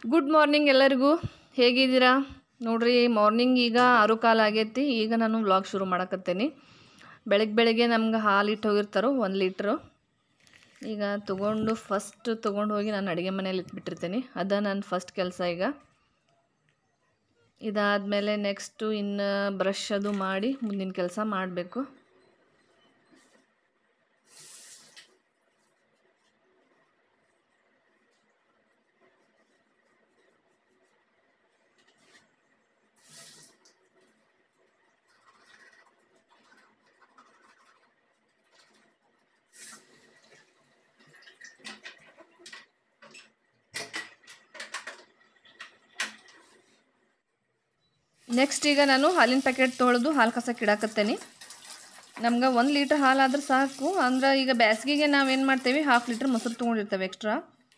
good morning ಎಲ್ಲರಿಗೂ ಹೇಗಿದ್ದೀರಾ ನೋಡ್ರಿ ಮಾರ್ನಿಂಗ್ ಈಗ ಆರು ಕಾಲ ಆಗೈತಿ ಈಗ ನಾನು ವ್ಲಾಗ್ ಶುರು ಮಾಡಕತ್ತೇನೆ ಬೆಳಗ್ಗೆ ಬೆಳಗ್ಗೆ ನಮ್ಗೆ ಹಾಲು ಇಟ್ಟು ಹೋಗಿರ್ತಾರೋ ಒಂದು ಲೀಟ್ರು ಈಗ ತೊಗೊಂಡು ಫಸ್ಟ್ ತೊಗೊಂಡು ಹೋಗಿ ನಾನು ಅಡುಗೆ ಮನೇಲಿ ಇಟ್ಬಿಟ್ಟಿರ್ತೀನಿ ಅದ ನನ್ನ ಫಸ್ಟ್ ಕೆಲಸ ಈಗ ಇದಾದಮೇಲೆ ನೆಕ್ಸ್ಟು ಇನ್ನು ಬ್ರಷ್ ಅದು ಮಾಡಿ ಮುಂದಿನ ಕೆಲಸ ಮಾಡಬೇಕು ನೆಕ್ಸ್ಟ್ ಈಗ ನಾನು ಹಾಲಿನ ಪ್ಯಾಕೆಟ್ ತೊಳೆದು ಹಾಲು ಕಸಕ್ಕೆ ಇಡಾಕತ್ತೇನೆ ನಮ್ಗೆ ಒಂದು ಲೀಟ್ರ್ ಹಾಲು ಆದ್ರೆ ಸಾಕು ಅಂದ್ರೆ ಈಗ ಬೇಸಿಗೆಗೆ ನಾವೇನು ಮಾಡ್ತೇವೆ ಹಾಫ್ ಲೀಟ್ರ್ ಮೊಸರು ತೊಗೊಂಡಿರ್ತೇವೆ ಎಕ್ಸ್ಟ್ರಾ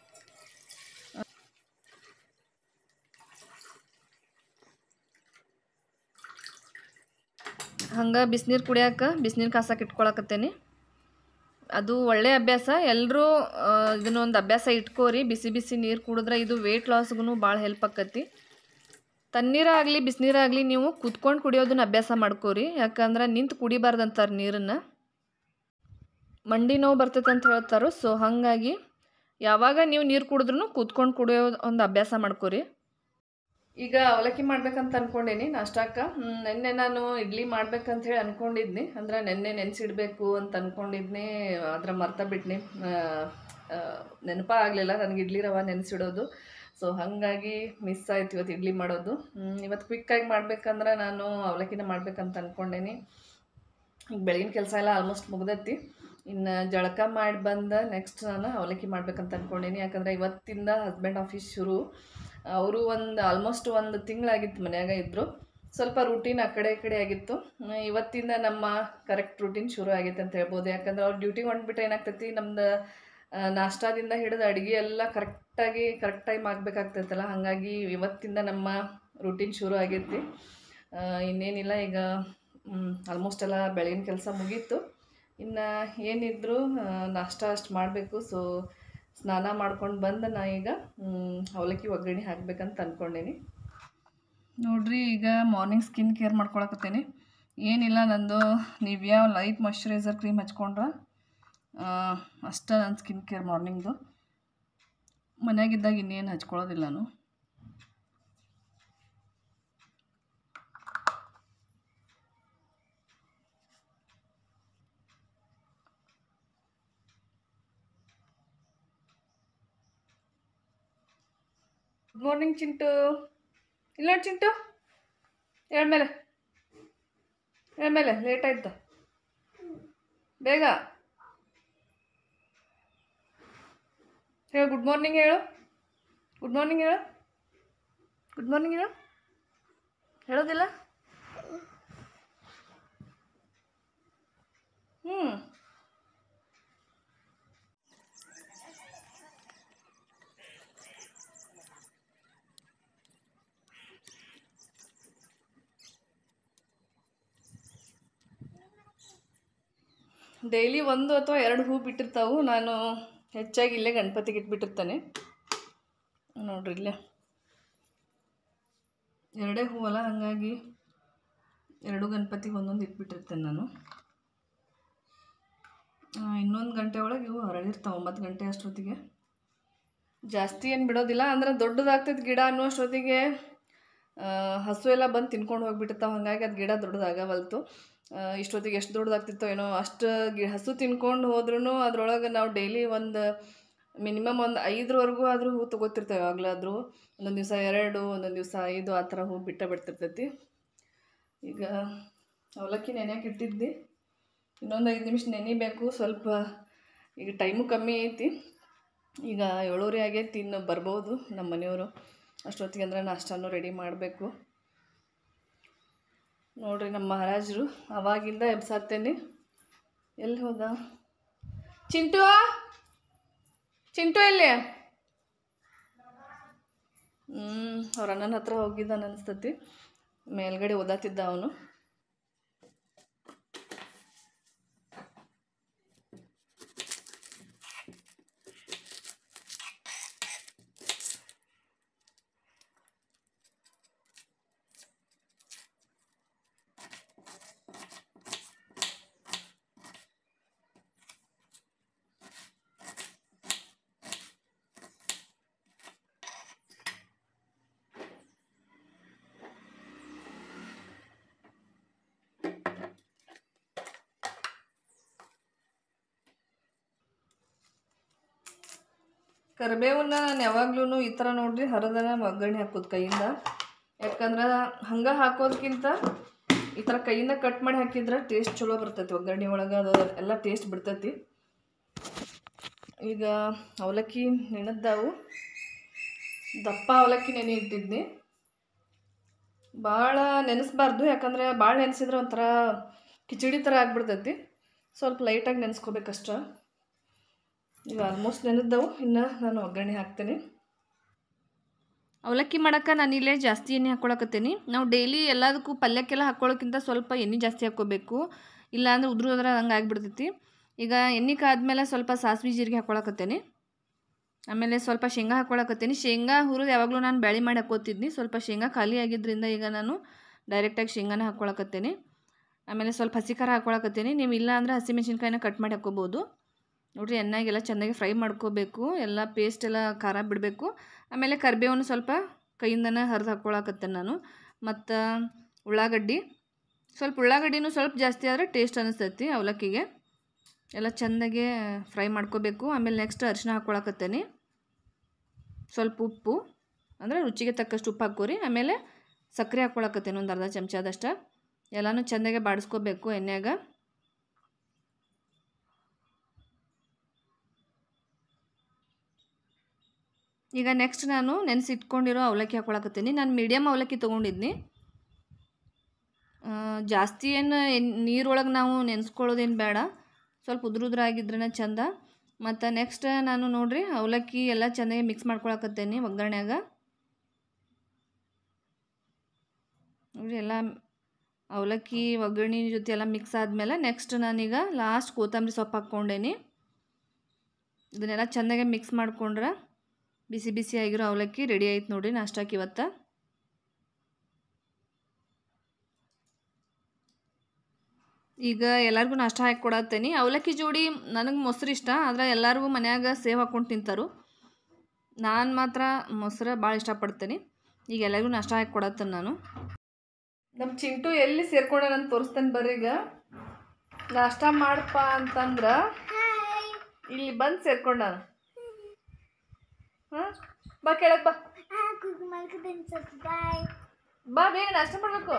ಹಂಗೆ ಬಿಸಿನೀರು ಕುಡಿಯೋಕೆ ಬಿಸಿನೀರು ಕಾಸಕ್ಕೆ ಇಟ್ಕೊಳಕತ್ತೇನೆ ಅದು ಒಳ್ಳೆಯ ಅಭ್ಯಾಸ ಎಲ್ಲರೂ ಇದನ್ನೊಂದು ಅಭ್ಯಾಸ ಇಟ್ಕೋರಿ ಬಿಸಿ ಬಿಸಿ ನೀರು ಕುಡಿದ್ರೆ ಇದು ವೆಯ್ಟ್ ಲಾಸ್ಗೂ ಭಾಳ ಹೆಲ್ಪ್ ಆಕತಿ ತಣ್ಣೀರಾಗಲಿ ಬಿಸಿನೀರಾಗಲಿ ನೀವು ಕುತ್ಕೊಂಡು ಕುಡಿಯೋದನ್ನ ಅಭ್ಯಾಸ ಮಾಡ್ಕೋರಿ ಯಾಕಂದ್ರೆ ನಿಂತು ಕುಡಿಬಾರ್ದಂತಾರೆ ನೀರನ್ನು ಮಂಡಿ ನೋವು ಬರ್ತೈತೆ ಅಂತ ಹೇಳ್ತಾರೆ ಸೊ ಹಾಗಾಗಿ ಯಾವಾಗ ನೀವು ನೀರು ಕುಡಿದ್ರೂ ಕೂತ್ಕೊಂಡು ಕುಡಿಯೋ ಒಂದು ಅಭ್ಯಾಸ ಮಾಡ್ಕೋರಿ ಈಗ ಅವಲಕ್ಕಿ ಮಾಡ್ಬೇಕಂತ ಅನ್ಕೊಂಡೇನಿ ನಾಷ್ಟಾಕ ಹ್ಮ್, ನೆನ್ನೆ ನಾನು ಇಡ್ಲಿ ಮಾಡ್ಬೇಕಂತ ಹೇಳಿ ಅನ್ಕೊಂಡಿದ್ನಿ ಅಂದ್ರೆ ನೆನ್ನೆ ನೆನೆಸಿಡ್ಬೇಕು ಅಂತ ಅನ್ಕೊಂಡಿದ್ನಿ ಅದ್ರ ಮರ್ತ ಬಿಟ್ನಿ ನೆನಪ ಆಗಲಿಲ್ಲ ನನಗೆ ಇಡ್ಲಿ ರವೆ ನೆನೆಸಿಡೋದು ಸೊ ಹಾಗಾಗಿ ಮಿಸ್ ಆಯ್ತು ಇವತ್ತು ಇಡ್ಲಿ ಮಾಡೋದು ಹ್ಮ್, ಇವತ್ತು ಕ್ವಿಕ್ಕಾಗಿ ಮಾಡ್ಬೇಕಂದ್ರೆ ನಾನು ಅವಲಕ್ಕಿನ ಮಾಡ್ಬೇಕಂತ ಅನ್ಕೊಂಡೇನಿ ಈಗ ಬೆಳಗಿನ ಕೆಲಸ ಎಲ್ಲ ಆಲ್ಮೋಸ್ಟ್ ಮುಗ್ದೈತಿ ಇನ್ನು ಜಳಕ ಮಾಡಿ ಬಂದ ನೆಕ್ಸ್ಟ್ ನಾನು ಅವಲಕ್ಕಿ ಮಾಡ್ಬೇಕಂತ ಅನ್ಕೊಂಡೀನಿ ಯಾಕಂದರೆ ಇವತ್ತಿಂದ ಹಸ್ಬೆಂಡ್ ಆಫೀಸ್ ಶುರು ಅವರು ಒಂದು ಆಲ್ಮೋಸ್ಟ್ ಒಂದು ತಿಂಗಳಾಗಿತ್ತು ಮನ್ಯಾಗ ಇದ್ದರು ಸ್ವಲ್ಪ ರೂಟೀನ್ ಆ ಕಡೆ ಈ ಕಡೆ ಆಗಿತ್ತು ಹ್ಮ್, ಇವತ್ತಿಂದ ನಮ್ಮ ಕರೆಕ್ಟ್ ರೂಟೀನ್ ಶುರು ಆಗೈತೆ ಅಂತ ಹೇಳ್ಬೋದು ಯಾಕಂದ್ರೆ ಅವ್ರು ಡ್ಯೂಟಿಗೆ ಹೊಂಟ್ಬಿಟ್ರೆ ಏನಾಗ್ತೈತಿ ನಮ್ದು ಆ, ನಾಷ್ಟಾದಿಂದ ಹಿಡಿದು ಅಡುಗೆ ಎಲ್ಲ ಕರೆಕ್ಟಾಗಿ ಕರೆಕ್ಟ್ ಟೈಮ್ ಆಗಬೇಕಾಗ್ತೈತಲ್ಲ ಹಾಗಾಗಿ ಇವತ್ತಿಂದ ನಮ್ಮ ರೂಟೀನ್ ಶುರು ಆಗೈತಿ ಆ, ಇನ್ನೇನಿಲ್ಲ ಈಗ ಆಲ್ಮೋಸ್ಟ್ ಎಲ್ಲ ಬೆಳಗಿನ ಕೆಲಸ ಮುಗೀತು ಇನ್ನು ಏನಿದ್ರು ಆ, ನಾಷ್ಟ ಅಷ್ಟು ಮಾಡಬೇಕು ಸೊ ಸ್ನಾನ ಮಾಡ್ಕೊಂಡು ಬಂದು ನಾ ಈಗ ಮ್, ಅವಲಕ್ಕಿ ಒಗ್ಗರಣೆ ಹಾಕ್ಬೇಕಂತ ಅಂದ್ಕೊಂಡೀನಿ ನೋಡ್ರಿ ಈಗ ಮಾರ್ನಿಂಗ್ ಸ್ಕಿನ್ ಕೇರ್ ಮಾಡ್ಕೊಳಕತ್ತೇನೆ ಏನಿಲ್ಲ ನಂದು ನಿವ್ಯಾ ಲೈಟ್ ಮಾಯ್ಶ್ಚರೈಸರ್ ಕ್ರೀಮ್ ಹಚ್ಕೊಂಡ್ರೆ ಅಷ್ಟೇ ನನ್ನ ಸ್ಕಿನ್ ಕೇರ್ ಮಾರ್ನಿಂಗ್ದು ಮನ್ಯಾಗಿದ್ದಾಗ ಇನ್ನೇನು ಹಚ್ಕೊಳ್ಳೋದಿಲ್ಲ ನಾನು ಗುಡ್ ಮಾರ್ನಿಂಗ್ ಚಿಂಟು ಇಲ್ಲ ನೋಡಿ ಚಿಂಟು ಹೇಳ್ಮೇಲೆ ಹೇಳ್ಮೇಲೆ ಲೇಟ್ ಆಯ್ತು ಬೇಗ ಹೇಳು ಗುಡ್ ಮಾರ್ನಿಂಗ್ ಹೇಳು ಗುಡ್ ಮಾರ್ನಿಂಗ್ ಹೇಳು ಗುಡ್ ಮಾರ್ನಿಂಗ್ ಹೇಳು ಹೇಳೋದಿಲ್ಲ ಹ್ಞೂ ಡೈಲಿ ಒಂದು ಅಥವಾ ಎರಡು ಹೂ ಬಿಟ್ಟಿರ್ತಾವು ನಾನು ಹೆಚ್ಚಾಗಿ ಇಲ್ಲೇ ಗಣಪತಿಗೆ ಇಟ್ಬಿಟ್ಟಿರ್ತೇನೆ ನೋಡ್ರಿ ಇಲ್ಲೇ ಎರಡೇ ಹೂವಲ್ಲ ಹಾಗಾಗಿ ಎರಡು ಗಣಪತಿಗೆ ಒಂದೊಂದು ಇಟ್ಬಿಟ್ಟಿರ್ತೇನೆ ನಾನು ಇನ್ನೊಂದು ಗಂಟೆ ಒಳಗೆ ಇವು ಹರಳಿರ್ತಾವೆ ಒಂಬತ್ತು ಗಂಟೆ ಅಷ್ಟೊತ್ತಿಗೆ ಜಾಸ್ತಿ ಏನು ಬಿಡೋದಿಲ್ಲ ಅಂದ್ರೆ ದೊಡ್ಡದಾಗ್ತೈತೆ ಗಿಡ ಅನ್ನುವಷ್ಟೊತ್ತಿಗೆ ಆ, ಹಸು ಎಲ್ಲ ಬಂದು ತಿನ್ಕೊಂಡು ಹೋಗ್ಬಿಟ್ಟಿರ್ತಾವೆ ಹಾಗಾಗಿ ಅದು ಗಿಡ ದೊಡ್ಡದಾಗವಲ್ತು ಆ, ಇಷ್ಟೊತ್ತಿಗೆ ಎಷ್ಟು ದೊಡ್ಡದಾಗ್ತಿತ್ತೋ ಏನೋ ಅಷ್ಟು ಗಿ ಹಸು ತಿನ್ಕೊಂಡು ಹೋದ್ರೂ ಅದ್ರೊಳಗೆ ನಾವು ಡೈಲಿ ಒಂದು ಮಿನಿಮಮ್ ಒಂದು ಐದರವರೆಗೂ ಆದರೂ ಹೂ ತೊಗೋತಿರ್ತೇವೆ ಯಾವಾಗಲಾದರೂ ಒಂದೊಂದು ದಿವಸ ಎರಡು ಒಂದೊಂದು ದಿವಸ ಐದು ಆ ಥರ ಹೂ ಬಿಟ್ಟ ಬಿಡ್ತಿರ್ತೈತಿ ಈಗ ಅವಲಕ್ಕಿ ನೆನೆಯಕ್ಕೆ ಇಟ್ಟಿದ್ದೆ ಇನ್ನೊಂದು ಐದು ನಿಮಿಷ ನೆನಿಬೇಕು ಸ್ವಲ್ಪ ಈಗ ಟೈಮು ಕಮ್ಮಿ ಐತಿ ಈಗ ಏಳೂವರೆ ಆಗೈತಿ ಇನ್ನು ಬರ್ಬೋದು ನಮ್ಮ ಮನೆಯವರು ಅಷ್ಟೊತ್ತಿಗೆ ಅಂದ್ರೆ ನಾಷ್ಟಾನು ರೆಡಿ ಮಾಡಬೇಕು ನೋಡ್ರಿ ನಮ್ಮ ಮಹಾರಾಜರು ಅವಾಗಿಂದ ಎಬ್ಸಾತ್ತೇನೆ ಎಲ್ಲಿ ಹೋದ ಚಿಂಟು ಚಿಂಟು ಎಲ್ಲಿ ಹ್ಞೂ ಅವ್ರ ಅಣ್ಣನ ಹತ್ರ ಹೋಗಿದ್ದಾನೆ ಅನಿಸ್ತತಿ ಮೇಲ್ಗಡೆ ಓದಾತಿದ್ದ ಅವನು ಕರಿಬೇವನ್ನ ನಾನು ಯಾವಾಗ್ಲೂ ಈ ಥರ ನೋಡ್ರಿ ಹರಿದನ ಒಗ್ಗರಣೆ ಹಾಕೋದು ಕೈಯಿಂದ ಯಾಕಂದ್ರೆ ಹಂಗೆ ಹಾಕೋದಕ್ಕಿಂತ ಈ ಥರ ಕೈಯಿಂದ ಕಟ್ ಮಾಡಿ ಹಾಕಿದ್ರೆ ಟೇಸ್ಟ್ ಚಲೋ ಬರ್ತೈತಿ ಒಗ್ಗರಣೆ ಒಳಗೆ ಅದು ಎಲ್ಲ ಟೇಸ್ಟ್ ಬಿಡ್ತೈತಿ ಈಗ ಅವಲಕ್ಕಿ ನೆನೆದ್ದಾವು ದಪ್ಪ ಅವಲಕ್ಕಿ ನೆನೆ ಇಟ್ಟಿದ್ನಿ ಭಾಳ ನೆನೆಸ್ಬಾರ್ದು ಯಾಕಂದ್ರೆ ಭಾಳ ನೆನೆಸಿದ್ರೆ ಒಂಥರ ಕಿಚಡಿ ಥರ ಆಗ್ಬಿಡ್ತೈತಿ ಸ್ವಲ್ಪ ಲೈಟಾಗಿ ನೆನೆಸ್ಕೋಬೇಕಷ್ಟ ಈಗ ಆಲ್ಮೋಸ್ಟ್ ನೆನೆದ್ದವು ಇನ್ನು ನಾನು ಒಗ್ಗರಣೆ ಹಾಕ್ತೇನೆ ಅವಲಕ್ಕಿ ಮಾಡೋಕೆ ನಾನು ಇಲ್ಲೇ ಜಾಸ್ತಿ ಎಣ್ಣೆ ಹಾಕ್ಕೊಳಕತ್ತೀನಿ ನಾವು ಡೈಲಿ ಎಲ್ಲದಕ್ಕೂ ಪಲ್ಯಕ್ಕೆಲ್ಲ ಹಾಕ್ಕೊಳ್ಳೋಕ್ಕಿಂತ ಸ್ವಲ್ಪ ಎಣ್ಣೆ ಜಾಸ್ತಿ ಹಾಕ್ಕೋಬೇಕು ಇಲ್ಲಾಂದ್ರೆ ಉದುರು ಉದ್ರ ಹಂಗೆ ಆಗಿಬಿಡ್ತೈತಿ ಈಗ ಎಣ್ಣೆ ಕಾದ್ಮೇಲೆ ಸ್ವಲ್ಪ ಸಾಸಿವೆ ಜೀರಿಗೆ ಹಾಕ್ಕೊಳಕತ್ತೇನೆ ಆಮೇಲೆ ಸ್ವಲ್ಪ ಶೇಂಗಾ ಹಾಕ್ಕೊಳಕತ್ತೀನಿ ಶೇಂಗಾ ಹುರಿದು ಯಾವಾಗಲೂ ನಾನು ಬ್ಯಾಳಿ ಮಾಡಿ ಹಾಕ್ಕೋತಿದ್ನಿ ಸ್ವಲ್ಪ ಶೇಂಗಾ ಖಾಲಿ ಆಗಿದ್ದರಿಂದ ಈಗ ನಾನು ಡೈರೆಕ್ಟಾಗಿ ಶೇಂಗಾನ ಹಾಕ್ಕೊಳಕತ್ತೇನೆ ಆಮೇಲೆ ಸ್ವಲ್ಪ ಹಸಿ ಖಾರ ಹಾಕ್ಕೊಳಕತ್ತೀನಿ ನೀವು ಇಲ್ಲ ಅಂದರೆ ಹಸಿಮೆಣ್ಸಿನ್ಕಾಯಿನ ಕಟ್ ಮಾಡಿ ಹಾಕ್ಕೋಬೋದು ನೋಡಿರಿ ಎಣ್ಣೆಗೆಲ್ಲ ಚೆನ್ನಾಗಿ ಫ್ರೈ ಮಾಡ್ಕೋಬೇಕು ಎಲ್ಲ ಪೇಸ್ಟ್ ಎಲ್ಲ ಖಾರ ಬಿಡಬೇಕು ಆಮೇಲೆ ಕರಿಬೇವನ್ನು ಸ್ವಲ್ಪ ಕೈಯಿಂದನೇ ಹರಿದು ಹಾಕ್ಕೊಳಕತ್ತೇನೆ ನಾನು ಮತ್ತು ಉಳ್ಳಾಗಡ್ಡಿ ಸ್ವಲ್ಪ ಉಳ್ಳಾಗಡ್ಡಿನೂ ಸ್ವಲ್ಪ ಜಾಸ್ತಿ ಆದರೆ ಟೇಸ್ಟ್ ಅನಿಸ್ತೈತಿ ಅವಲಕ್ಕಿಗೆ ಎಲ್ಲ ಚೆಂದಾಗೆ ಫ್ರೈ ಮಾಡ್ಕೋಬೇಕು ಆಮೇಲೆ ನೆಕ್ಸ್ಟ್ ಅರಿಶಿನ ಹಾಕ್ಕೊಳಕತ್ತೇನೆ ಸ್ವಲ್ಪ ಉಪ್ಪು ಅಂದರೆ ರುಚಿಗೆ ತಕ್ಕಷ್ಟು ಉಪ್ಪು ಹಾಕೋರಿ ಆಮೇಲೆ ಸಕ್ಕರೆ ಹಾಕ್ಕೊಳಕತ್ತೇನೆ ಒಂದು ಅರ್ಧ ಚಮಚದಷ್ಟು ಎಲ್ಲನೂ ಚೆಂದಾಗೆ ಬಾಡಿಸ್ಕೋಬೇಕು ಎಣ್ಣೆಯಾಗ ಈಗ ನೆಕ್ಸ್ಟ್ ನಾನು ನೆನೆಸಿಟ್ಕೊಂಡಿರೋ ಅವಲಕ್ಕಿ ಹಾಕ್ಕೊಳಕತ್ತೀನಿ ನಾನು ಮೀಡಿಯಮ್ ಅವಲಕ್ಕಿ ತೊಗೊಂಡಿದ್ನಿ ಆ, ಜಾಸ್ತಿ ಏನು ನೀರೊಳಗೆ ನಾವು ನೆನೆಸ್ಕೊಳ್ಳೋದೇನು ಬೇಡ ಸ್ವಲ್ಪ ಉದುರು ಉದುರು ಆಗಿದ್ರೇ ಚಂದ ಮತ್ತು ನೆಕ್ಸ್ಟ್ ನಾನು ನೋಡ್ರಿ ಅವಲಕ್ಕಿ ಎಲ್ಲ ಚೆನ್ನಾಗಿ ಮಿಕ್ಸ್ ಮಾಡ್ಕೊಳಕತ್ತೇನೆ ಒಗ್ಗರಣೆಯಾಗ ನೋಡ್ರಿ ಎಲ್ಲ ಅವಲಕ್ಕಿ ಒಗ್ಗರಣೆ ಜೊತೆ ಎಲ್ಲ ಮಿಕ್ಸ್ ಆದಮೇಲೆ ನೆಕ್ಸ್ಟ್ ನಾನೀಗ ಲಾಸ್ಟ್ ಕೊತ್ತಂಬರಿ ಸೊಪ್ಪು ಹಾಕ್ಕೊಂಡೇನಿ ಇದನ್ನೆಲ್ಲ ಚೆನ್ನಾಗಿ ಮಿಕ್ಸ್ ಮಾಡ್ಕೊಂಡ್ರೆ ಬಿಸಿ ಬಿಸಿ ಆಗಿರೋ ಅವಲಕ್ಕಿ ರೆಡಿ ಆಯ್ತು ನೋಡ್ರಿ ನಾಷ್ಟಾಕ್ಕೆ ಇವತ್ತು ಈಗ ಎಲ್ಲರಿಗೂ ನಾಷ್ಟ ಹಾಕಿ ಕೊಡತ್ತೇನೆ ಅವಲಕ್ಕಿ ಜೋಡಿ ನನಗೆ ಮೊಸರು ಇಷ್ಟ ಆದರೆ ಎಲ್ಲರಿಗೂ ಮನ್ಯಾಗ ಸೇವ್ ಹಾಕ್ಕೊಂಡು ತಿಂತಾರು ನಾನು ಮಾತ್ರ ಮೊಸರು ಭಾಳ ಇಷ್ಟಪಡ್ತೇನೆ ಈಗ ಎಲ್ಲರಿಗೂ ನಾಷ್ಟ ಹಾಕಿ ಕೊಡತ್ತೇನೆ ನಾನು ನಮ್ಮ ಚಿಂಟು ಎಲ್ಲಿ ಸೇರ್ಕೊಂಡ ನಾನು ತೋರಿಸ್ತೇನೆ ಬರ್ರಿ ಈಗ ನಾಷ್ಟ ಮಾಡಪ್ಪ ಅಂತಂದ್ರೆ ಇಲ್ಲಿ ಬಂದು ಸೇರ್ಕೊಂಡ ಹಾಂ ಬಾ ಕೇಳಕ್ ಬಾ ಬಾಯ್ ಬಾ ಬೇಗ ನಾಷ್ಟ ಮಾಡಬೇಕು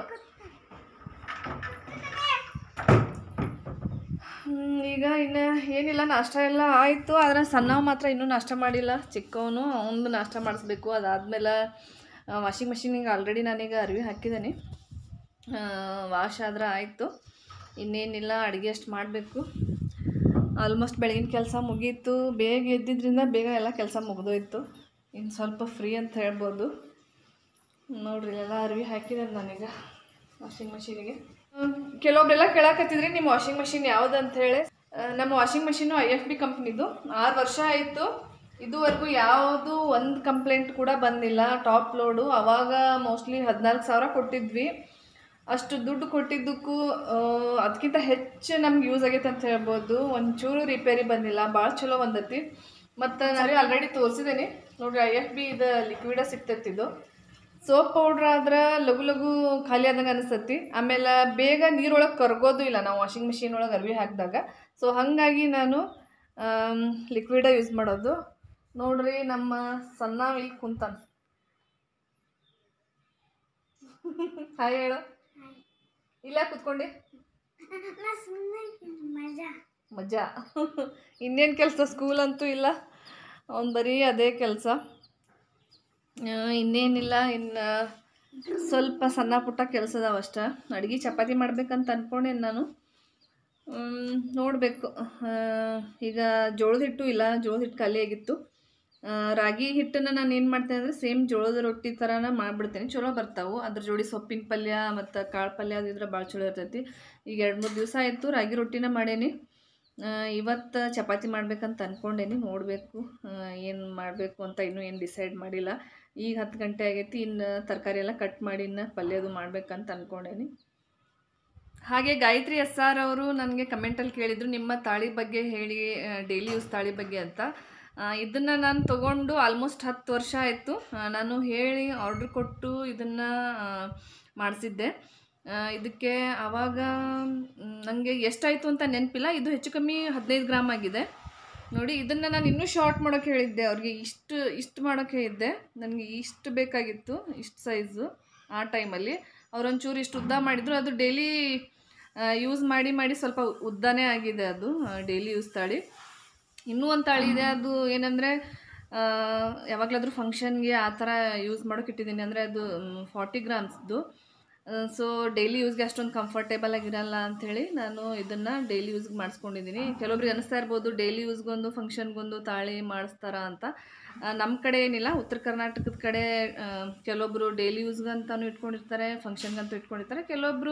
ಈಗ ಇನ್ನು ಏನಿಲ್ಲ ನಾಷ್ಟ ಎಲ್ಲ ಆಯಿತು ಆದರೆ ಸಣ್ಣವ ಮಾತ್ರ ಇನ್ನೂ ನಾಷ್ಟ ಮಾಡಿಲ್ಲ ಚಿಕ್ಕವನು ಅವನು ನಾಷ್ಟ ಮಾಡಿಸ್ಬೇಕು ಅದಾದಮೇಲೆ ವಾಷಿಂಗ್ ಮಷಿನಿಗೆ ಆಲ್ರೆಡಿ ನಾನೀಗ ಅರಿವಿ ಹಾಕಿದ್ದೀನಿ ವಾಶ್ ಆದ್ರೆ ಆಯಿತು ಇನ್ನೇನಿಲ್ಲ ಅಡುಗೆ ಅಷ್ಟು ಮಾಡಬೇಕು ಆಲ್ಮೋಸ್ಟ್ ಬೆಳಗಿನ ಕೆಲಸ ಮುಗೀತು ಬೇಗ ಎದ್ದಿದ್ರಿಂದ ಬೇಗ ಎಲ್ಲ ಕೆಲಸ ಮುಗಿದೋಯ್ತು ಇನ್ನು ಸ್ವಲ್ಪ ಫ್ರೀ ಅಂತ ಹೇಳ್ಬೋದು ನೋಡ್ರಿ ಎಲ್ಲ ಅರಿವಿ ಹಾಕಿದ್ದಾರೆ ನಾನೀಗ ವಾಷಿಂಗ್ ಮಷೀನಿಗೆ ಕೆಲವೊಬ್ರೆಲ್ಲ ಕೇಳಕತ್ತಿದ್ರಿ ನಿಮ್ಮ ವಾಷಿಂಗ್ ಮಷಿನ್ ಯಾವ್ದು ಅಂತ ಹೇಳಿ ಆ, ನಮ್ಮ ವಾಷಿಂಗ್ ಮಷೀನು ಐ ಎಫ್ ಬಿ ಕಂಪ್ನಿದು ಆರು ವರ್ಷ ಆಯಿತು ಇದುವರೆಗೂ ಯಾವುದು ಒಂದು ಕಂಪ್ಲೇಂಟ್ ಕೂಡ ಬಂದಿಲ್ಲ ಟಾಪ್ ಲೋಡು ಅವಾಗ ಮೋಸ್ಟ್ಲಿ ಹದಿನಾಲ್ಕು ಸಾವಿರ ಕೊಟ್ಟಿದ್ವಿ ಅಷ್ಟು ದುಡ್ಡು ಕೊಟ್ಟಿದ್ದಕ್ಕೂ ಅದಕ್ಕಿಂತ ಹೆಚ್ಚು ನಮ್ಗೆ ಯೂಸ್ ಆಗೈತೆ ಅಂತ ಹೇಳ್ಬೋದು ಒಂಚೂರು ರಿಪೇರಿ ಬಂದಿಲ್ಲ ಭಾಳ ಚಲೋ ಬಂದೈತಿ ಮತ್ತು ನಾನು ಆಲ್ರೆಡಿ ತೋರಿಸಿದ್ದೀನಿ ನೋಡ್ರಿ ಐ ಎಫ್ ಬಿ ಇದು ಲಿಕ್ವಿಡ ಸಿಗ್ತೈತಿ ಇದು ಸೋಪ್ ಪೌಡ್ರ್ ಆದ್ರೆ ಲಘು ಲಘು ಖಾಲಿ ಆದಂಗೆ ಅನಿಸ್ತತಿ ಆಮೇಲೆ ಬೇಗ ನೀರೊಳಗೆ ಕರ್ಗೋದು ಇಲ್ಲ ನಾವು ವಾಷಿಂಗ್ ಮಿಷಿನ್ ಒಳಗೆ ಅರ್ವಿ ಹಾಕಿದಾಗ ಸೊ ಹಾಗಾಗಿ ನಾನು ಲಿಕ್ವಿಡ ಯೂಸ್ ಮಾಡೋದು ನೋಡ್ರಿ ನಮ್ಮ ಸಣ್ಣ ಇಲ್ಲಿ ಕುಂತಾನ ಹಾಯ್ ಹೇಳು ಇಲ್ಲ ಕುತ್ಕೊಂಡಿ ನಾ ಸುಮ್ಮನೆ ಮಜಾ ಮಜಾ ಇನ್ನೇನು ಕೆಲಸ ಸ್ಕೂಲ್ ಅಂತೂ ಇಲ್ಲ ಅವ್ನು ಬರೀ ಅದೇ ಕೆಲಸ ಇನ್ನೇನಿಲ್ಲ ಇನ್ನು ಸ್ವಲ್ಪ ಸಣ್ಣ ಪುಟ್ಟ ಕೆಲಸ ಅದಾವ ಅಷ್ಟೇ ಅಡುಗೆ ಚಪಾತಿ ಮಾಡ್ಬೇಕಂತ ಅಂದ್ಕೊಂಡೇನು ನಾನು ನೋಡಬೇಕು ಈಗ ಜೋಳದ ಹಿಟ್ಟು ಇಲ್ಲ ಜೋಳದ ಹಿಟ್ಟು ಖಾಲಿ ಆಗಿತ್ತು ಆ, ರಾಗಿ ಹಿಟ್ಟನ್ನು ನಾನು ಏನು ಮಾಡ್ತೇನೆ ಅಂದರೆ ಸೇಮ್ ಜೋಳದ ರೊಟ್ಟಿ ಥರನ ಮಾಡಿಬಿಡ್ತೇನೆ ಚಲೋ ಬರ್ತಾವೆ ಅದ್ರ ಜೋಡಿ ಸೊಪ್ಪಿನ ಪಲ್ಯ ಮತ್ತು ಕಾಳು ಪಲ್ಯ ಅದು ಇದ್ರೆ ಭಾಳ ಚಲೋ ಇರ್ತೈತಿ ಈಗ ಎರಡು ಮೂರು ದಿವಸ ಆಯಿತು ರಾಗಿ ರೊಟ್ಟಿನ ಮಾಡೇನಿ ಆ, ಇವತ್ತು ಚಪಾತಿ ಮಾಡ್ಬೇಕಂತ ಅಂದ್ಕೊಂಡೇನಿ ನೋಡಬೇಕು ಏನು ಮಾಡಬೇಕು ಅಂತ ಇನ್ನೂ ಏನು ಡಿಸೈಡ್ ಮಾಡಿಲ್ಲ ಈಗ ಹತ್ತು ಗಂಟೆ ಆಗೈತಿ ಇನ್ನು ತರಕಾರಿ ಎಲ್ಲ ಕಟ್ ಮಾಡಿ ಇನ್ನು ಪಲ್ಯದು ಮಾಡ್ಬೇಕಂತ ಅಂದ್ಕೊಂಡೇನಿ ಹಾಗೆ ಗಾಯತ್ರಿ ಎಸ್ ಆರ್ ಅವರು ನನಗೆ ಕಮೆಂಟಲ್ಲಿ ಕೇಳಿದರು ನಿಮ್ಮ ತಾಳಿ ಬಗ್ಗೆ ಹೇಳಿ ಡೈಲಿ ಯೂಸ್ ತಾಳಿ ಬಗ್ಗೆ ಅಂತ ಇದನ್ನು ನಾನು ತೊಗೊಂಡು ಆಲ್ಮೋಸ್ಟ್ ಹತ್ತು ವರ್ಷ ಆಯಿತು ನಾನು ಹೇಳಿ ಆರ್ಡ್ರ್ ಕೊಟ್ಟು ಇದನ್ನು ಮಾಡಿಸಿದ್ದೆ ಇದಕ್ಕೆ ಆವಾಗ ನನಗೆ ಎಷ್ಟಾಯಿತು ಅಂತ ನೆನಪಿಲ್ಲ ಇದು ಹೆಚ್ಚು ಕಮ್ಮಿ ಹದಿನೈದು ಗ್ರಾಮ್ ಆಗಿದೆ ನೋಡಿ ಇದನ್ನು ನಾನು ಇನ್ನೂ ಶಾರ್ಟ್ ಮಾಡೋಕ್ಕೆ ಹೇಳಿದ್ದೆ ಅವ್ರಿಗೆ ಇಷ್ಟು ಇಷ್ಟು ಮಾಡೋಕ್ಕೆ ಹೇಳಿದ್ದೆ ನನಗೆ ಇಷ್ಟು ಬೇಕಾಗಿತ್ತು ಇಷ್ಟು ಸೈಜು ಆ ಟೈಮಲ್ಲಿ ಅವರೊಂಚೂರು ಇಷ್ಟು ಉದ್ದ ಮಾಡಿದ್ರು ಅದು ಡೈಲಿ ಯೂಸ್ ಮಾಡಿ ಮಾಡಿ ಸ್ವಲ್ಪ ಉದ್ದನೇ ಆಗಿದೆ ಅದು ಡೈಲಿ ಯೂಸ್ ತಾಳಿ ಇನ್ನೂ ಒಂದು ತಾಳಿ ಇದೆ ಅದು ಏನಂದರೆ ಯಾವಾಗಲಾದರೂ ಫಂಕ್ಷನ್ಗೆ ಆ ಥರ ಯೂಸ್ ಮಾಡೋಕೆ ಇಟ್ಟಿದ್ದೀನಿ ಅಂದರೆ ಅದು ಫಾರ್ಟಿ ಗ್ರಾಮ್ಸ್ದು ಸೊ ಡೈಲಿ ಯೂಸ್ಗೆ ಅಷ್ಟೊಂದು ಕಂಫರ್ಟೇಬಲ್ ಆಗಿರಲ್ಲ ಅಂಥೇಳಿ ನಾನು ಇದನ್ನು ಡೈಲಿ ಯೂಸ್ಗೆ ಮಾಡಿಸ್ಕೊಂಡಿದ್ದೀನಿ ಕೆಲವೊಬ್ರಿಗೆ ಅನಿಸ್ತಾ ಇರ್ಬೋದು ಡೈಲಿ ಯೂಸ್ಗೊಂದು ಫಂಕ್ಷನ್ಗೊಂದು ತಾಳಿ ಮಾಡಿಸ್ತಾರಾ ಅಂತ ನಮ್ಮ ಕಡೆ ಏನಿಲ್ಲ ಉತ್ತರ ಕರ್ನಾಟಕದ ಕಡೆ ಆ, ಕೆಲವೊಬ್ಬರು ಡೈಲಿ ಯೂಸ್ಗಂತಲೂ ಇಟ್ಕೊಂಡಿರ್ತಾರೆ ಫಂಕ್ಷನ್ಗಂತೂ ಇಟ್ಕೊಂಡಿರ್ತಾರೆ ಕೆಲವೊಬ್ಬರು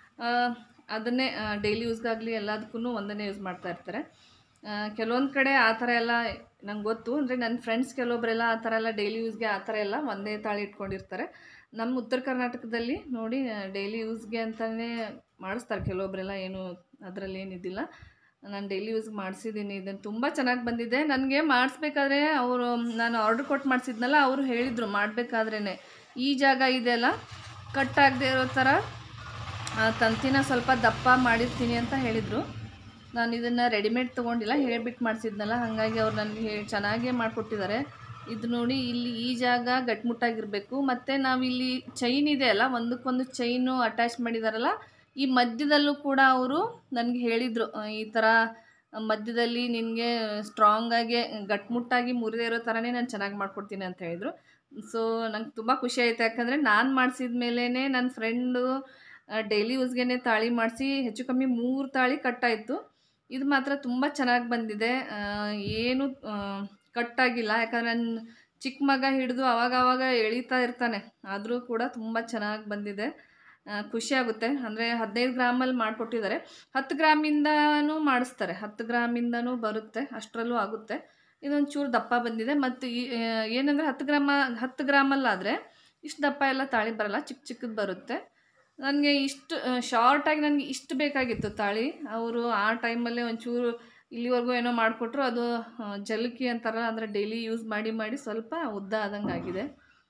ಅದನ್ನೇ ಡೈಲಿ ಯೂಸ್ಗಾಗಲಿ ಎಲ್ಲದಕ್ಕೂ ಒಂದನ್ನೇ ಯೂಸ್ ಮಾಡ್ತಾ ಇರ್ತಾರೆ ಕೆಲವೊಂದು ಕಡೆ ಆ ಥರ ಎಲ್ಲ ನಂಗೆ ಗೊತ್ತು ಅಂದರೆ ನನ್ನ ಫ್ರೆಂಡ್ಸ್ ಕೆಲವೊಬ್ಬರೆಲ್ಲ ಆ ಥರ ಎಲ್ಲ ಡೈಲಿ ಯೂಸ್ಗೆ ಆ ಥರ ಎಲ್ಲ ಒಂದೇ ತಾಳಿ ಇಟ್ಕೊಂಡಿರ್ತಾರೆ ನಮ್ಮ ಉತ್ತರ ಕರ್ನಾಟಕದಲ್ಲಿ ನೋಡಿ ಡೈಲಿ ಯೂಸ್ಗೆ ಅಂತಲೇ ಮಾಡಿಸ್ತಾರೆ ಕೆಲವೊಬ್ಬರೆಲ್ಲ ಏನು ಅದರಲ್ಲಿ ಏನಿದ್ದಿಲ್ಲ ನಾನು ಡೈಲಿ ಯೂಸ್ ಮಾಡಿಸಿದ್ದೀನಿ ಇದನ್ನು ತುಂಬ ಚೆನ್ನಾಗಿ ಬಂದಿದೆ ನನಗೆ ಮಾಡಿಸ್ಬೇಕಾದ್ರೆ ಅವರು ನಾನು ಆರ್ಡ್ರ್ ಕೊಟ್ಟು ಮಾಡಿಸಿದ್ನಲ್ಲ ಅವರು ಹೇಳಿದರು ಮಾಡಬೇಕಾದ್ರೇ ಈ ಜಾಗ ಇದೆಯಲ್ಲ ಕಟ್ ಆಗದೆ ಇರೋ ಥರ ಆ ತಂತಿನ ಸ್ವಲ್ಪ ದಪ್ಪ ಮಾಡಿರ್ತೀನಿ ಅಂತ ಹೇಳಿದರು ನಾನು ಇದನ್ನು ರೆಡಿಮೇಡ್ ತೊಗೊಂಡಿಲ್ಲ ಹೇಳ್ಬಿಟ್ಟು ಮಾಡಿಸಿದ್ನಲ್ಲ ಹಾಗಾಗಿ ಅವ್ರು ನನಗೆ ಹೇಳಿ ಚೆನ್ನಾಗೇ ಮಾಡಿಕೊಟ್ಟಿದ್ದಾರೆ ಇದು ನೋಡಿ ಇಲ್ಲಿ ಈ ಜಾಗ ಗಟ್ಮುಟ್ಟಾಗಿರಬೇಕು ಮತ್ತು ನಾವಿಲ್ಲಿ ಚೈನ್ ಇದೆ ಅಲ್ಲ ಒಂದಕ್ಕೊಂದು ಚೈನು ಅಟ್ಯಾಚ್ ಮಾಡಿದಾರಲ್ಲ ಈ ಮಧ್ಯದಲ್ಲೂ ಕೂಡ ಅವರು ನನಗೆ ಹೇಳಿದರು ಈ ಥರ ಮಧ್ಯದಲ್ಲಿ ನಿನಗೆ ಸ್ಟ್ರಾಂಗಾಗಿ ಗಟ್ಮುಟ್ಟಾಗಿ ಮುರಿದೇ ಇರೋ ಥರನೇ ನಾನು ಚೆನ್ನಾಗಿ ಮಾಡ್ಕೊಡ್ತೀನಿ ಅಂತ ಹೇಳಿದರು ಸೊ ನಂಗೆ ತುಂಬ ಖುಷಿ ಆಯಿತು ಯಾಕಂದರೆ ನಾನು ಮಾಡಿಸಿದ ಮೇಲೇ ನನ್ನ ಫ್ರೆಂಡು ಡೈಲಿ ಯೂಸ್ಗೆ ತಾಳಿ ಮಾಡಿಸಿ ಹೆಚ್ಚು ಕಮ್ಮಿ ಮೂರು ತಾಳಿ ಕಟ್ಟಾಯಿತು ಇದು ಮಾತ್ರ ತುಂಬ ಚೆನ್ನಾಗಿ ಬಂದಿದೆ ಆ, ಏನು ಕಟ್ಟಾಗಿಲ್ಲ ಯಾಕಂದರೆ ನನ್ನ ಚಿಕ್ಕ ಮಗ ಹಿಡಿದು ಅವಾಗ ಅವಾಗ ಎಳಿತಾ ಇರ್ತಾನೆ ಆದರೂ ಕೂಡ ತುಂಬ ಚೆನ್ನಾಗಿ ಬಂದಿದೆ ಆ, ಖುಷಿ ಆಗುತ್ತೆ ಅಂದರೆ ಹದಿನೈದು ಗ್ರಾಮಲ್ಲಿ ಮಾಡಿಕೊಟ್ಟಿದ್ದಾರೆ ಹತ್ತು ಗ್ರಾಮಿಂದನೂ ಮಾಡಿಸ್ತಾರೆ ಹತ್ತು ಗ್ರಾಮಿಂದನೂ ಬರುತ್ತೆ ಅಷ್ಟರಲ್ಲೂ ಆಗುತ್ತೆ ಇದೊಂದು ಚೂರು ದಪ್ಪ ಬಂದಿದೆ ಮತ್ತು ಈ ಏನಂದರೆ ಹತ್ತು ಗ್ರಾಮ ಹತ್ತು ಗ್ರಾಮಲ್ಲಾದರೆ ಇಷ್ಟು ದಪ್ಪ ಎಲ್ಲ ತಾಳಿ ಬರಲ್ಲ ಚಿಕ್ಕ ಚಿಕ್ಕದು ಬರುತ್ತೆ ನನಗೆ ಇಷ್ಟು ಶಾರ್ಟಾಗಿ ನನಗೆ ಇಷ್ಟು ಬೇಕಾಗಿತ್ತು ತಾಳಿ ಅವರು ಆ ಟೈಮಲ್ಲೇ ಒಂಚೂರು ಇಲ್ಲಿವರೆಗೂ ಏನೋ ಮಾಡಿಕೊಟ್ರು ಅದು ಆ, ಜಲಕಿ ಅಂತಾರಲ್ಲ ಅಂದರೆ ಡೈಲಿ ಯೂಸ್ ಮಾಡಿ ಮಾಡಿ ಸ್ವಲ್ಪ ಉದ್ದ ಆದಂಗೆ ಆಗಿದೆ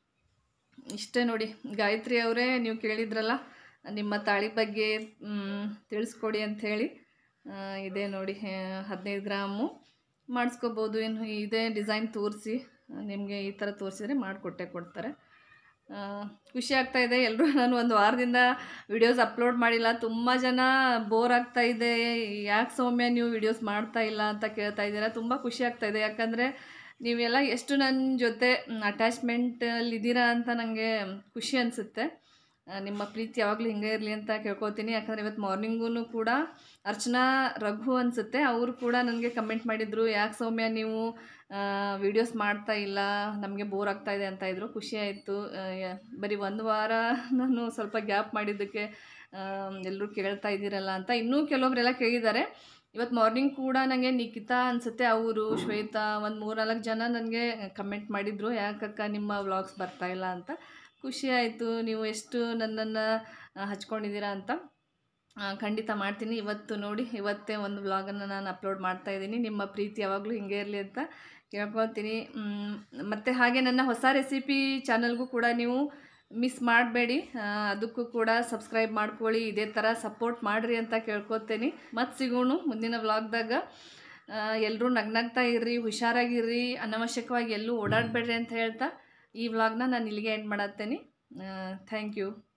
ಇಷ್ಟೇ ನೋಡಿ ಗಾಯತ್ರಿ ಅವರೇ ನೀವು ಕೇಳಿದ್ರಲ್ಲ ನಿಮ್ಮ ತಾಳಿ ಬಗ್ಗೆ ಮ್, ತಿಳಿಸ್ಕೊಡಿ ಅಂಥೇಳಿ ಇದೆ ನೋಡಿ ಹದಿನೈದು ಗ್ರಾಮು ಮಾಡಿಸ್ಕೋಬೋದು ಏನು ಇದೇ ಡಿಸೈನ್ ತೋರಿಸಿ ನಿಮಗೆ ಈ ಥರ ತೋರಿಸಿದ್ರೆ ಮಾಡಿಕೊಟ್ಟೆ ಕೊಡ್ತಾರೆ ಆ, ಖುಷಿ ಆಗ್ತಾ ಇದೆ ಎಲ್ಲರೂ ನಾನು ಒಂದು ವಾರದಿಂದ ವಿಡಿಯೋಸ್ ಅಪ್ಲೋಡ್ ಮಾಡಿಲ್ಲ ತುಂಬ ಜನ ಬೋರ್ ಆಗ್ತಾ ಇದೆ ಯಾಕೆ ಸೌಮ್ಯ ನೀವು ವಿಡಿಯೋಸ್ ಮಾಡ್ತಾ ಇಲ್ಲ ಅಂತ ಕೇಳ್ತಾ ಇದ್ದೀರಾ ತುಂಬ ಖುಷಿ ಆಗ್ತಾ ಇದೆ ಯಾಕಂದರೆ ನೀವೆಲ್ಲ ಎಷ್ಟು ನನ್ನ ಜೊತೆ ಅಟ್ಯಾಚ್ಮೆಂಟಲ್ಲಿ ಇದ್ದೀರಾ ಅಂತ ನನಗೆ ಖುಷಿ ಅನಿಸುತ್ತೆ ನಿಮ್ಮ ಪ್ರೀತಿ ಯಾವಾಗಲೂ ಹಿಂಗೆ ಇರಲಿ ಅಂತ ಕೇಳ್ಕೊತೀನಿ ಯಾಕಂದರೆ ಇವತ್ತು ಮಾರ್ನಿಂಗೂ ಕೂಡ ಅರ್ಚನಾ ರಘು ಅನಿಸುತ್ತೆ ಅವರು ಕೂಡ ನನಗೆ ಕಮೆಂಟ್ ಮಾಡಿದರು ಯಾಕೆ ಸೌಮ್ಯ ನೀವು ವಿಡಿಯೋಸ್ ಮಾಡ್ತಾ ಇಲ್ಲ ನಮಗೆ ಬೋರ್ ಆಗ್ತಾ ಇದೆ ಅಂತ ಇದ್ರು ಖುಷಿ ಆಯಿತು ಬರೀ ಒಂದು ವಾರ ನಾನು ಸ್ವಲ್ಪ ಗ್ಯಾಪ್ ಮಾಡಿದ್ದಕ್ಕೆ ಎಲ್ಲರೂ ಕೇಳ್ತಾ ಇದ್ದೀರಲ್ಲ ಅಂತ ಇನ್ನೂ ಕೆಲವೊಬ್ಬರೆಲ್ಲ ಕೇಳಿದ್ದಾರೆ ಇವತ್ತು ಮಾರ್ನಿಂಗ್ ಕೂಡ ನನಗೆ ನಿಖಿತಾ ಅನಿಸುತ್ತೆ ಅವರು ಶ್ವೇತಾ ಒಂದು ಮೂರ್ನಾಲ್ಕು ಜನ ನನಗೆ ಕಮೆಂಟ್ ಮಾಡಿದರು ಯಾಕಕ್ಕ ನಿಮ್ಮ ವ್ಲಾಗ್ಸ್ ಬರ್ತಾ ಇಲ್ಲ ಅಂತ ಖುಷಿ ಆಯಿತು ನೀವು ಎಷ್ಟು ನನ್ನನ್ನು ಹಚ್ಕೊಂಡಿದ್ದೀರಾ ಅಂತ ಆ, ಖಂಡಿತ ಮಾಡ್ತೀನಿ ಇವತ್ತು ನೋಡಿ ಇವತ್ತೇ ಒಂದು ವ್ಲಾಗನ್ನು ನಾನು ಅಪ್ಲೋಡ್ ಮಾಡ್ತಾ ಇದ್ದೀನಿ ನಿಮ್ಮ ಪ್ರೀತಿ ಯಾವಾಗಲೂ ಹಿಂಗೆ ಇರಲಿ ಅಂತ ಕೇಳ್ಕೊಳ್ತೀನಿ ಮ್, ಮತ್ತು ಹಾಗೆ ನನ್ನ ಹೊಸ ರೆಸಿಪಿ ಚಾನಲ್ಗೂ ಕೂಡ ನೀವು ಮಿಸ್ ಮಾಡಬೇಡಿ ಅದಕ್ಕೂ ಕೂಡ ಸಬ್ಸ್ಕ್ರೈಬ್ ಮಾಡ್ಕೊಳ್ಳಿ ಇದೇ ಥರ ಸಪೋರ್ಟ್ ಮಾಡಿರಿ ಅಂತ ಕೇಳ್ಕೊತೀನಿ ಮತ್ತೆ ಸಿಗೋಣ ಮುಂದಿನ ವ್ಲಾಗ್ದಾಗ ಎಲ್ಲರೂ ನಗ್ನಗ್ತಾ ಇರ್ರಿ ಹುಷಾರಾಗಿರ್ರಿ ಅನವಶ್ಯಕವಾಗಿ ಎಲ್ಲೂ ಓಡಾಡಬೇಡ್ರಿ ಅಂತ ಹೇಳ್ತಾ ಈ ವ್ಲಾಗ್ನ ನಾನು ಇಲ್ಲಿಗೆ ಎಂಡ್ ಮಾಡತ್ತೇನೆ ಥ್ಯಾಂಕ್ ಯು